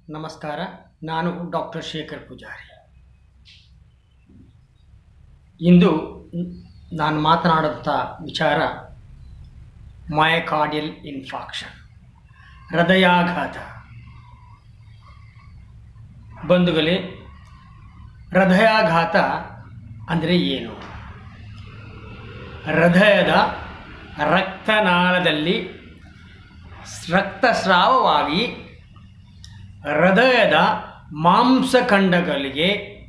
ನಮಸ್ಕಾರ ನಾನು ಡಾಕ್ಟರ್ ಶೇಖರ್ ಪೂಜಾರಿ ಇಂದು ನಾನು ಮಾತನಾಡುವಂಥ ವಿಚಾರ ಮಯಕಾರ್ಡಿಯಲ್ ಇನ್ಫಾಕ್ಷನ್ ಹೃದಯಾಘಾತ ಬಂಧುಗಳೇ ಹೃದಯಾಘಾತ ಅಂದರೆ ಏನು ಹೃದಯದ ರಕ್ತನಾಳದಲ್ಲಿ ರಕ್ತಸ್ರಾವವಾಗಿ ಹೃದಯದ ಮಾಂಸಖಂಡಗಳಿಗೆ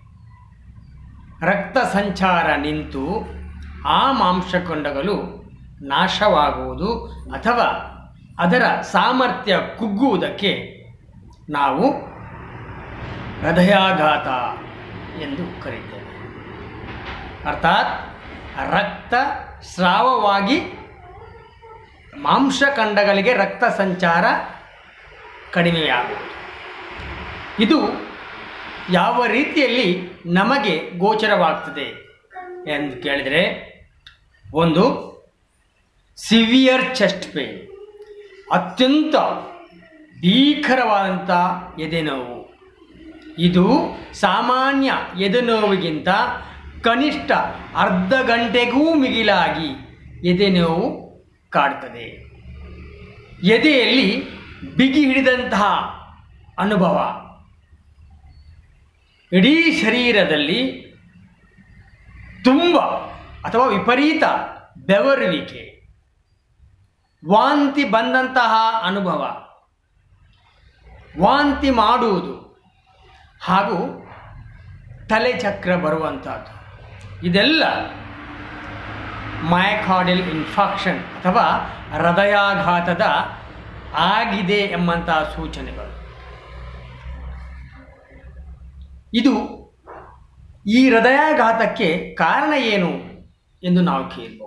ರಕ್ತ ಸಂಚಾರ ನಿಂತು ಆ ಮಾಂಸಖಂಡಗಳು ನಾಶವಾಗುವುದು ಅಥವಾ ಅದರ ಸಾಮರ್ಥ್ಯ ಕುಗ್ಗುವುದಕ್ಕೆ ನಾವು ಹೃದಯಾಘಾತ ಎಂದು ಕರೀತೇವೆ ಅರ್ಥಾತ್ ರಕ್ತ ಸ್ರಾವವಾಗಿ ಮಾಂಸಖಂಡಗಳಿಗೆ ರಕ್ತ ಸಂಚಾರ ಕಡಿಮೆಯಾಗುವುದು ಇದು ಯಾವ ರೀತಿಯಲ್ಲಿ ನಮಗೆ ಗೋಚರವಾಗ್ತದೆ ಎಂದು ಕೇಳಿದರೆ ಒಂದು ಸಿವಿಯರ್ ಚೆಸ್ಟ್ ಪೇನ್ ಅತ್ಯಂತ ಭೀಕರವಾದಂಥ ಎದೆನೋವು ಇದು ಸಾಮಾನ್ಯ ಎದೆನೋವಿಗಿಂತ ಕನಿಷ್ಠ ಅರ್ಧ ಗಂಟೆಗೂ ಮಿಗಿಲಾಗಿ ಎದೆನೋವು ಕಾಡ್ತದೆ ಎದೆಯಲ್ಲಿ ಬಿಗಿ ಹಿಡಿದಂತಹ ಅನುಭವ ಇಡೀ ಶರೀರದಲ್ಲಿ ತುಂಬ ಅಥವಾ ವಿಪರೀತ ಬೆವರುವಿಕೆ ವಾಂತಿ ಬಂದಂತಹ ಅನುಭವ ವಾಂತಿ ಮಾಡುವುದು ಹಾಗೂ ತಲೆ ಚಕ್ರ ಬರುವಂಥದ್ದು ಇದೆಲ್ಲ ಮಯಕಾರ್ಡಿಯಲ್ ಇನ್ಫಾಕ್ಷನ್ ಅಥವಾ ಹೃದಯಾಘಾತದ ಆಗಿದೆ ಎಂಬಂತಹ ಸೂಚನೆಗಳು ಇದು ಈ ಹೃದಯಾಘಾತಕ್ಕೆ ಕಾರಣ ಏನು ಎಂದು ನಾವು ಕೇಳಬಹುದು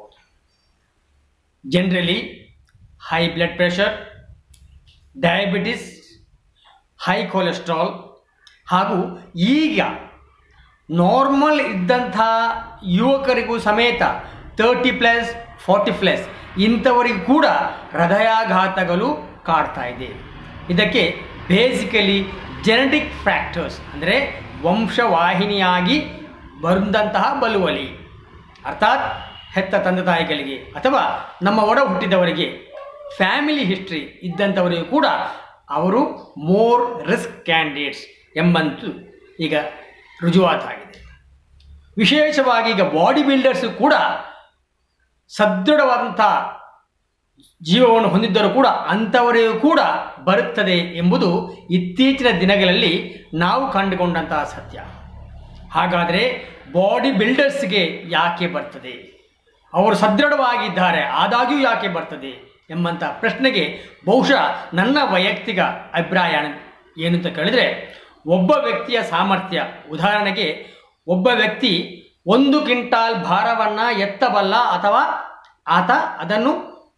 generally high blood pressure diabetes high cholesterol ಹಾಗೂ ಈಗ ನಾರ್ಮಲ್ ಇದ್ದಂಥ ಯುವಕರಿಗೂ ಸಮೇತ ತರ್ಟಿ ಪ್ಲಸ್ ಫಾರ್ಟಿ ಪ್ಲಸ್ ಇಂಥವರಿಗೂ ಕೂಡ ಹೃದಯಾಘಾತಗಳು ಕಾಡ್ತಾ ಇದೆ ಇದಕ್ಕೆ ಬೇಸಿಕಲಿ ಜೆನೆಟಿಕ್ ಫ್ಯಾಕ್ಟರ್ಸ್ ಅಂದರೆ ವಂಶವಾಹಿನಿಯಾಗಿ ಬಂದಂತಹ ಬಲುವಲಿ ಅರ್ಥಾತ್ ಹೆತ್ತ ತಂದೆ ತಾಯಿಗಳಿಗೆ ಅಥವಾ ನಮ್ಮ ಒಡ ಹುಟ್ಟಿದವರಿಗೆ ಫ್ಯಾಮಿಲಿ ಹಿಸ್ಟ್ರಿ ಇದ್ದಂಥವರಿಗೂ ಕೂಡ ಅವರು ಮೋರ್ ರಿಸ್ಕ್ ಕ್ಯಾಂಡಿಡೇಟ್ಸ್ ಎಂಬಂತೂ ಈಗ ರುಜುವಾತಾಗಿದೆ ವಿಶೇಷವಾಗಿ ಈಗ ಬಾಡಿ ಬಿಲ್ಡರ್ಸು ಕೂಡ ಸದೃಢವಾದಂಥ ಜೀವವನ್ನು ಹೊಂದಿದ್ದರೂ ಕೂಡ ಅಂಥವರಿಗೂ ಕೂಡ ಬರುತ್ತದೆ ಎಂಬುದು ಇತ್ತೀಚಿನ ದಿನಗಳಲ್ಲಿ ನಾವು ಕಂಡುಕೊಂಡಂತಹ ಸತ್ಯ ಹಾಗಾದರೆ ಬಾಡಿ ಬಿಲ್ಡರ್ಸ್ಗೆ ಯಾಕೆ ಬರ್ತದೆ ಅವರು ಸದೃಢವಾಗಿದ್ದಾರೆ ಆದಾಗ್ಯೂ ಯಾಕೆ ಬರ್ತದೆ ಎಂಬಂಥ ಪ್ರಶ್ನೆಗೆ ಬಹುಶಃ ನನ್ನ ವೈಯಕ್ತಿಕ ಅಭಿಪ್ರಾಯ ಏನು ಅಂತ ಕೇಳಿದರೆ ಒಬ್ಬ ವ್ಯಕ್ತಿಯ ಸಾಮರ್ಥ್ಯ ಉದಾಹರಣೆಗೆ ಒಬ್ಬ ವ್ಯಕ್ತಿ ಒಂದು ಕ್ವಿಂಟಾಲ್ ಭಾರವನ್ನು ಎತ್ತಬಲ್ಲ ಅಥವಾ ಆತ ಅದನ್ನು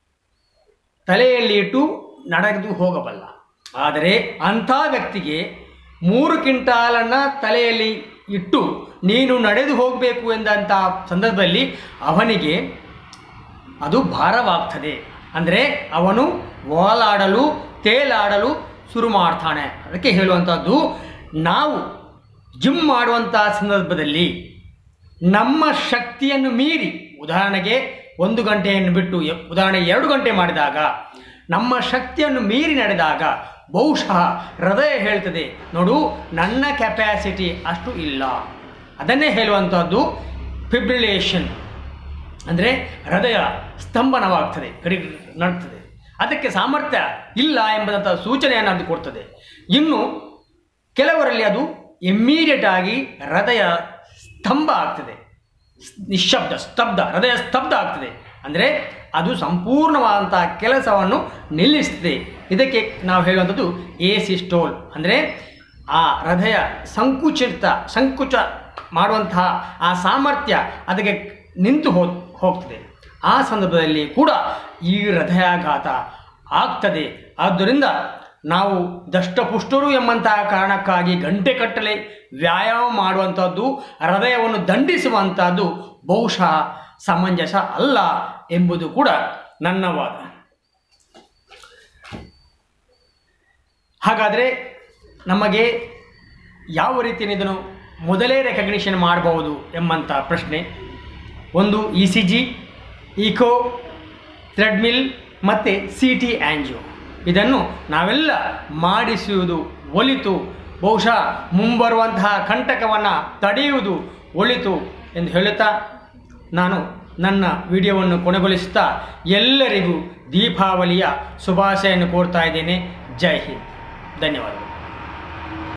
ತಲೆಯಲ್ಲಿ ಇಟ್ಟು ನಡೆದು ಹೋಗಬಲ್ಲ ಆದರೆ ಅಂಥ ವ್ಯಕ್ತಿಗೆ ಮೂರು ಕ್ವಿಂಟಾಲನ್ನು ತಲೆಯಲ್ಲಿ ಇಟ್ಟು ನೀನು ನಡೆದು ಹೋಗಬೇಕು ಎಂದಂಥ ಸಂದರ್ಭದಲ್ಲಿ ಅವನಿಗೆ ಅದು ಭಾರವಾಗ್ತದೆ ಅಂದರೆ ಅವನು ಓಲಾಡಲು ತೇಲಾಡಲು ಶುರು ಮಾಡ್ತಾನೆ ಅದಕ್ಕೆ ಹೇಳುವಂಥದ್ದು ನಾವು ಜಿಮ್ ಮಾಡುವಂಥ ಸಂದರ್ಭದಲ್ಲಿ ನಮ್ಮ ಶಕ್ತಿಯನ್ನು ಮೀರಿ ಉದಾಹರಣೆಗೆ ಒಂದು ಗಂಟೆಯನ್ನು ಬಿಟ್ಟು ಎ- ಉದಾಹರಣೆ ಎರಡು ಗಂಟೆ ಮಾಡಿದಾಗ ನಮ್ಮ ಶಕ್ತಿಯನ್ನು ಮೀರಿ ನಡೆದಾಗ ಬಹುಶಃ ಹೃದಯ ಹೇಳ್ತದೆ ನೋಡು ನನ್ನ ಕೆಪ್ಯಾಸಿಟಿ ಅಷ್ಟು ಇಲ್ಲ ಅದನ್ನೇ ಹೇಳುವಂಥದ್ದು ಫಿಬ್ರಿಲೇಷನ್ ಅಂದರೆ ಹೃದಯ ಸ್ತಂಭನವಾಗ್ತದೆ ಕಡಿ ನಡ್ತದೆ ಅದಕ್ಕೆ ಸಾಮರ್ಥ್ಯ ಇಲ್ಲ ಎಂಬುದಂಥ ಸೂಚನೆಯನ್ನು ಅದು ಕೊಡ್ತದೆ ಇನ್ನು ಕೆಲವರಲ್ಲಿ ಅದು ಇಮ್ಮಿಡಿಯೇಟ್ ಆಗಿ ಹೃದಯ ಸ್ತಂಭ ಆಗ್ತದೆ ನಿಶ್ಶಬ್ದ ಸ್ತಬ್ಧ ಹೃದಯ ಸ್ತಬ್ಧ ಆಗ್ತದೆ ಅಂದರೆ ಅದು ಸಂಪೂರ್ಣವಾದಂಥ ಕೆಲಸವನ್ನು ನಿಲ್ಲಿಸ್ತದೆ ಇದಕ್ಕೆ ನಾವು ಹೇಳುವಂಥದ್ದು ಎ ಸಿಸ್ಟೋಲ್ ಅಂದರೆ ಆ ಹೃದಯ ಸಂಕುಚಿತ ಸಂಕುಚ ಮಾಡುವಂತಹ ಆ ಸಾಮರ್ಥ್ಯ ಅದಕ್ಕೆ ನಿಂತು ಹೋ ಹೋಗ್ತದೆ ಆ ಸಂದರ್ಭದಲ್ಲಿ ಕೂಡ ಈ ಹೃದಯಾಘಾತ ಆಗ್ತದೆ ಆದ್ದರಿಂದ ನಾವು ದಷ್ಟಪುಷ್ಟರು ಎಂಬಂತಹ ಕಾರಣಕ್ಕಾಗಿ ಗಂಟೆ ಕಟ್ಟಲೆ ವ್ಯಾಯಾಮ ಮಾಡುವಂಥದ್ದು ಹೃದಯವನ್ನು ದಂಡಿಸುವಂಥದ್ದು ಬಹುಶಃ ಸಮಂಜಸ ಅಲ್ಲ ಎಂಬುದು ಕೂಡ ನನ್ನ ವಾದ ಹಾಗಾದರೆ ನಮಗೆ ಯಾವ ರೀತಿಯಲ್ಲಿ ಇದನ್ನು ಮೊದಲೇ ರೆಕಗ್ನಿಷನ್ ಮಾಡಬಹುದು ಎಂಬಂಥ ಪ್ರಶ್ನೆ ಒಂದು E C G echo treadmill ಮತ್ತು ಸಿ ಟಿ ಆ್ಯಂಜಿಯೋ ಇದನ್ನು ನಾವೆಲ್ಲ ಮಾಡಿಸುವುದು ಒಲಿತು ಬಹುಶಃ ಮುಂಬರುವಂತಹ ಕಂಟಕವನ್ನು ತಡೆಯುವುದು ಒಳಿತು ಎಂದು ಹೇಳುತ್ತಾ ನಾನು ನನ್ನ ವಿಡಿಯೋವನ್ನು ಕೊನೆಗೊಳಿಸುತ್ತಾ ಎಲ್ಲರಿಗೂ ದೀಪಾವಳಿಯ ಶುಭಾಶಯನ್ನು ಕೋರ್ತಾ ಇದ್ದೇನೆ ಜೈ ಹಿಂದ್ ಧನ್ಯವಾದಗಳು